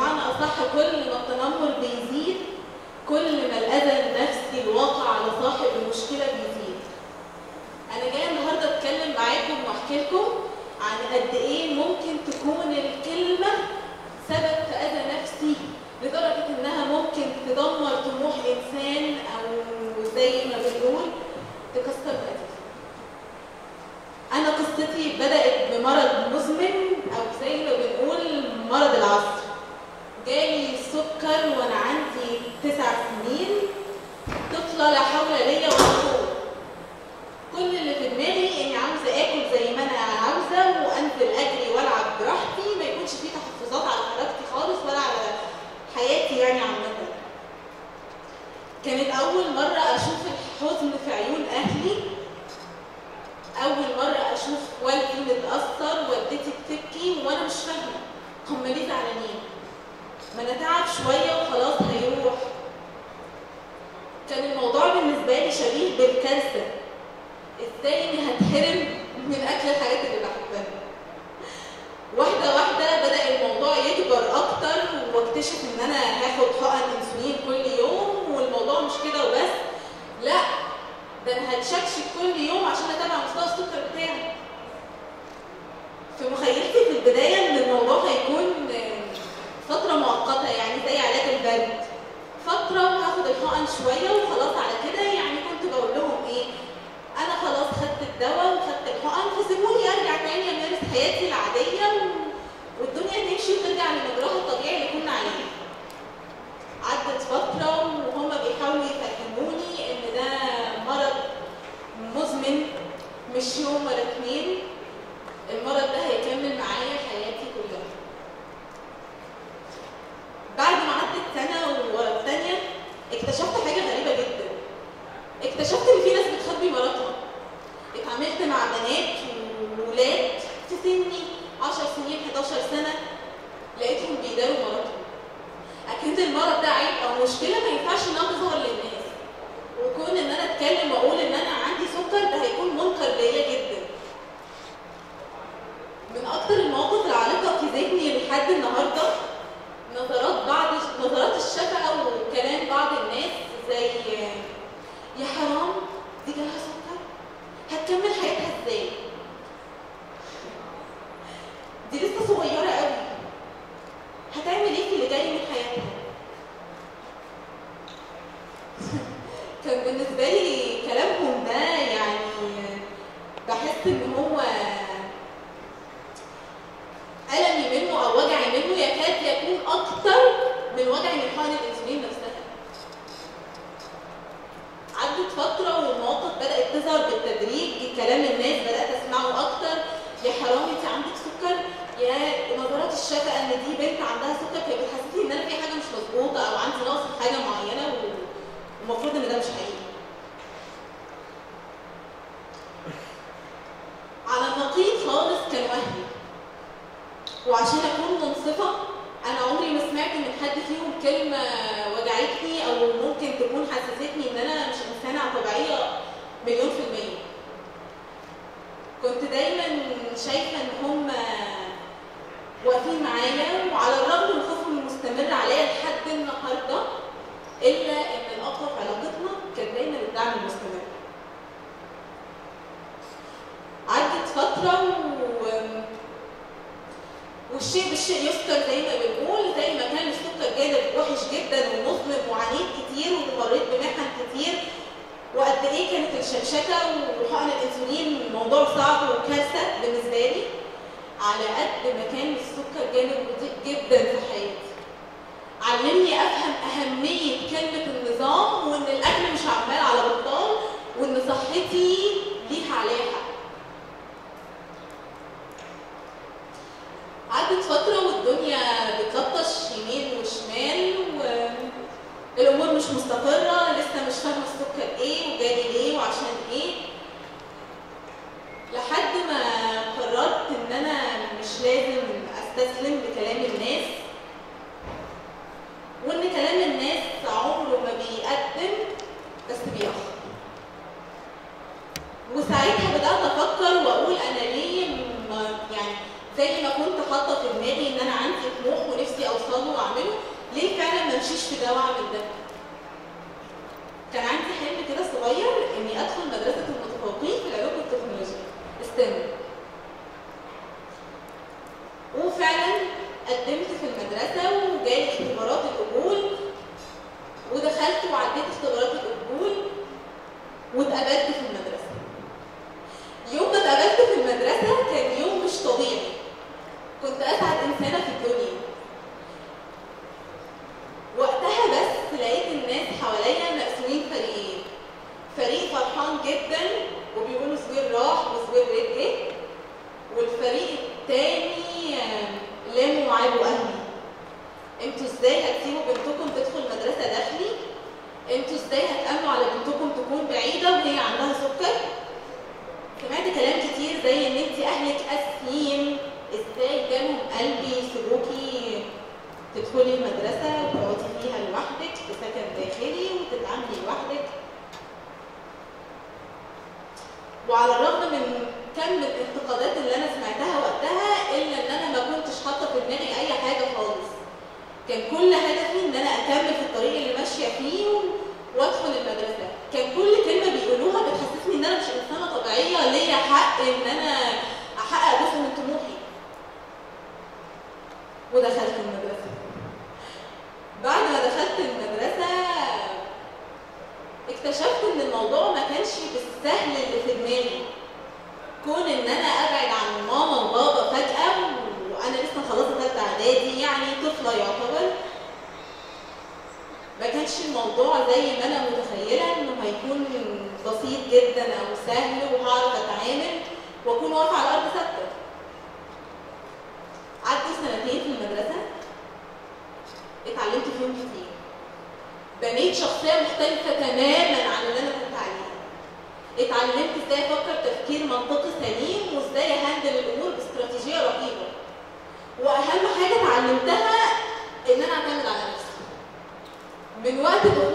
بمعنى اصح كل ما التنمر بيزيد كل ما الاذى النفسي الواقع على صاحب المشكله بيزيد انا جايه النهارده اتكلم معاكم واحكي لكم عن قد ايه ممكن تكون الكلمه سبب في اذى نفسي لدرجه انها ممكن تدمر طموح انسان او زي ما بنقول تكسر مقاديف انا قصتي بدات بمرض مزمن او زي ما بنقول مرض العصر جالي السكر وانا عندي تسع سنين طفله لا حول ليا ولا قوه كل اللي في دماغي اني عاوزه اكل زي ما انا عاوزه وانزل اجري والعب براحتي ما يكونش في تحفظات على حركتي خالص ولا على حياتي يعني عامه كانت اول مره اشوف الحزن في عيون اهلي اول مره اشوف والدي متاثر والدتي بتبكي وانا مش فاهمه هم ليه زعلانين ما انا تعب شويه وخلاص هيروح كان الموضوع بالنسبه لي شبيه بالكارثه ازاي اني هتحرم من اكل الحاجات اللي بحبها واحده واحده بدا الموضوع يكبر اكتر واكتشف ان انا هاخد حقن انسولين كل يوم والموضوع مش كده وبس لا ده انا هتشكشك كل يوم عشان اتابع مستوى السكر بتاعي في مخيلتي في البدايه ان الموضوع هيكون فتره مؤقته يعني زي علاج البرد فتره وهاخد الحقن شويه وخلاص على كده يعني كنت بقول لهم ايه انا خلاص خدت الدواء وخدت الحقن فسيبوني ارجع تاني امارس حياتي العاديه والدنيا تمشي وترجع لمجراها الطبيعي اللي كنا عليه عدت فتره وهم بيحاولوا يفهموني ان ده مرض مزمن مش يوم ولا اتنين المرض ده هيكمل معايا حياتي كلها بعد ما عدت سنه ورا الثانيه اكتشفت حاجه غريبه جدا اكتشفت ان في ناس بتخبي مرضها اتعاملت مع بنات وولاد في سني 10 سنين 11 سنه لقيتهم بيداروا مرضهم اكيد المرض ده عيب او مشكله ما ينفعش انها تظهر للناس وكون ان انا اتكلم واقول ان انا عندي سكر ده هيكون منكر ليا جدا من اكتر المواقف العالقه في ذهني لحد النهارده نظرات بعض نظرات الشفقه وكلام بعض الناس زي يا حرام دي جالها سكر هتكمل حياتها ازاي دي لسه صغيره قوي هتعمل ايه في اللي جاي من حياتها كان بالنسبه لي كلامهم ده يعني بحس ان هو ألمي منه أو وجعي منه يكاد يكون أكتر من وجعي من حقن الأنسولين نفسها. عدت فترة والمواقف بدأت تظهر بالتدريج، كلام الناس بدأت أسمعه أكتر، يا حرام أنت عندك سكر، يا نظرات الشفقة إن دي بنت عندها سكر كانت بتحسسني إن أنا في حاجة مش مظبوطة أو عندي نقص في حاجة معينة والمفروض إن ده مش حقيقي. على النقيض خالص كانوا أهلي. وعشان اكون منصفه انا عمري ما سمعت من حد فيهم كلمه وجعتني او ممكن تكون حسستني ان انا مش انسانه طبيعيه مليون في الميه كنت دايما شايفه ان هم واقفين معايا وعلى الرغم من خوفهم المستمر عليا لحد النهارده الا ان الاقوى في علاقتنا كان دايما الدعم المستمر عدت فتره و والشيء بالشيء يذكر زي ما بنقول زي ما كان السكر جانب وحش جدا ومظلم وعنيد كتير ومريت بمحن كتير وقد ايه كانت الشكشكه وحقن الانسولين موضوع صعب وكارثه بالنسبه لي على قد ما كان السكر جانب مضيء جدا في حياتي علمني افهم اهميه كلمه النظام وان الاكل مش عمال على بطال وان صحتي ليها عليها حق عدت فترة والدنيا بتلطش يمين وشمال والأمور مش مستقرة لسه مش فاهمة السكر إيه وجالي ليه وعشان إيه لحد ما قررت إن أنا مش لازم أستسلم لكلام الناس وإن كلام الناس عمره ما بيقدم بس بيأخر وساعتها بدأت أفكر وأقول أنا ليه ما يعني زي ما كنت حاطه في دماغي ان انا عندي طموح ونفسي اوصله واعمله في ده واعمل ده كان عندي حلم كده صغير اني ادخل مدرسه المتفوقين في العلوم والتكنولوجيا ستيم وفعلا قدمت في المدرسه وجالي اختبارات القبول ودخلت وعديت اختبارات القبول واتقبلت في المدرسه يوم ما اتقبلت في المدرسه كان يوم مش طبيعي كنت اسعد انسانه في الدنيا وقتها بس لقيت الناس حواليا مقسومين فريقين فريق فرحان جدا وبيقولوا سوير راح وسوير رجع والفريق التاني آم، لاموا وعابوا اهلي انتوا ازاي هتسيبوا بنتكم تدخل مدرسه داخلي انتوا ازاي هتأمنوا على بنتكم تكون بعيده وهي عندها سكر سمعت كلام كتير زي ان انت اهلك قاسيين ازاي جالهم قلبي يسيبوكي تدخلي المدرسة وتقعدي فيها لوحدك في سكن داخلي وتتعاملي لوحدك وعلى الرغم من كم الانتقادات اللي انا سمعتها وقتها الا ان انا ما كنتش حاطه في دماغي اي حاجه خالص كان كل هدفي ان انا اكمل في الطريق اللي ماشيه فيه و- وادخل المدرسه كان كل كلمه بيقولوها بتحسسني ان انا مش انسانه طبيعيه ليا حق ان انا احقق جزء من طموحي ودخلت المدرسه بعد ما دخلت المدرسه اكتشفت ان الموضوع ما كانش بالسهل اللي في دماغي كون ان انا ابعد عن ماما وبابا فجاه وانا لسه مخلصه ثالثه اعدادي يعني طفله يعتبر ما كانش الموضوع زي ما انا متخيله انه هيكون بسيط جدا او سهل وهعرف اتعامل واكون واقفه على الارض ثابته عدوا سنتين في المدرسه اتعلمت فيهم كتير بنيت شخصيه مختلفه تماما عن اللي انا كنت عليها اتعلمت ازاي افكر تفكير منطقي سليم وازاي اهندل الامور باستراتيجيه رهيبه واهم حاجه اتعلمتها ان انا اعتمد على نفسي من وقت